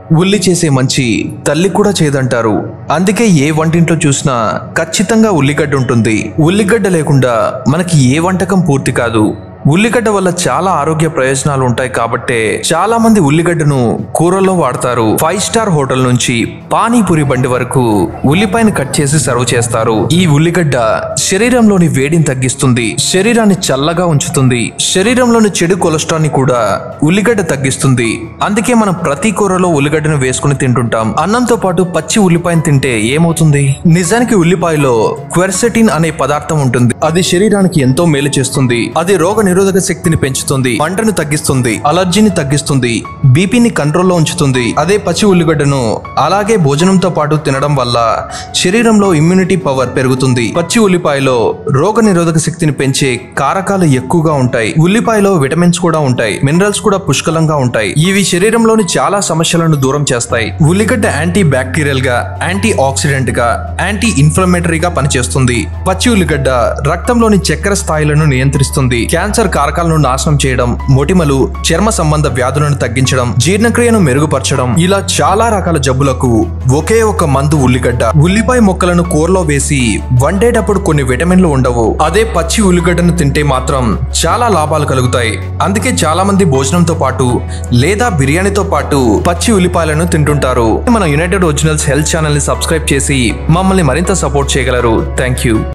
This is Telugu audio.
ఉల్లి చేసే మంచి తల్లి కూడా చేయదంటారు అందుకే ఏ వంటింట్లో చూసినా ఖచ్చితంగా ఉల్లిగడ్డ ఉంటుంది ఉల్లిగడ్డ లేకుండా మనకి ఏ వంటకం పూర్తి కాదు ఉల్లిగడ్డ వల్ల చాలా ఆరోగ్య ప్రయోజనాలు ఉంటాయి కాబట్టే చాలా మంది ఉల్లిగడ్డను కూరల్లో వాడతారు ఫైవ్ స్టార్ హోటల్ నుంచి పానీపూరి బండి వరకు ఉల్లిపాయను కట్ చేసి సర్వ్ చేస్తారు ఈ ఉల్లిగడ్డ శరీరంలోని వేడిని తగ్గిస్తుంది శరీరాన్ని చల్లగా ఉంచుతుంది శరీరంలోని చెడు కొలెస్ట్రాల్ ని కూడా ఉల్లిగడ్డ తగ్గిస్తుంది అందుకే మనం ప్రతి కూరలో ఉల్లిగడ్డను వేసుకుని తింటుంటాం అన్నంతో పాటు పచ్చి ఉల్లిపాయను తింటే ఏమవుతుంది నిజానికి ఉల్లిపాయలో క్వెర్సెటిన్ అనే పదార్థం ఉంటుంది అది శరీరానికి ఎంతో మేలు చేస్తుంది అది రోగ నిరోధక శక్తిని పెంచుతుంది మంటను తగ్గిస్తుంది అలర్జీని తగ్గిస్తుంది బీపీని కంట్రోల్లో ఉంచుతుంది అదే పచ్చి ఉల్లిగడ్డను అలాగే భోజనంతో పాటు తినడం వల్ల శరీరంలో ఇమ్యూనిటీ పవర్ పెరుగుతుంది పచ్చి ఉల్లిపాయలో రోగ నిరోధక శక్తిని పెంచే కారకాలు ఎక్కువగా ఉంటాయి ఉల్లిపాయలో విటమిన్స్ కూడా ఉంటాయి మినరల్స్ కూడా పుష్కలంగా ఉంటాయి ఇవి శరీరంలోని చాలా సమస్యలను దూరం చేస్తాయి ఉల్లిగడ్డ యాంటీ బ్యాక్టీరియల్ గా యాంటీ ఆక్సిడెంట్ గా యాంటీ ఇన్ఫ్లమేటరీగా పనిచేస్తుంది పచ్చి ఉల్లిగడ్డ రక్తంలోని చక్కెర స్థాయిలను నియంత్రిస్తుంది క్యాన్సర్ కారకాలను నాశనం చేయడం మొటిమలు చర్మ సంబంధ వ్యాధులను తగ్గించడం జీర్ణక్రియను మెరుగుపరచడం ఇలా చాలా రకాల జబ్బులకు ఒకే ఒక మందు ఉల్లిగడ్డ ఉల్లిపాయ మొక్కలను కూరలో వేసి వండేటప్పుడు కొన్ని విటమిన్లు ఉండవు అదే పచ్చి ఉల్లిగడ్డను తింటే మాత్రం చాలా లాభాలు కలుగుతాయి అందుకే చాలా మంది భోజనంతో పాటు లేదా బిర్యానీతో పాటు పచ్చి ఉల్లిపాయలను తింటుంటారు మన యునైటెడ్ ఒరిజినల్స్ హెల్త్ ఛానల్ ని సబ్స్క్రైబ్ చేసి మమ్మల్ని మరింత సపోర్ట్ చేయగలరు థ్యాంక్ యూ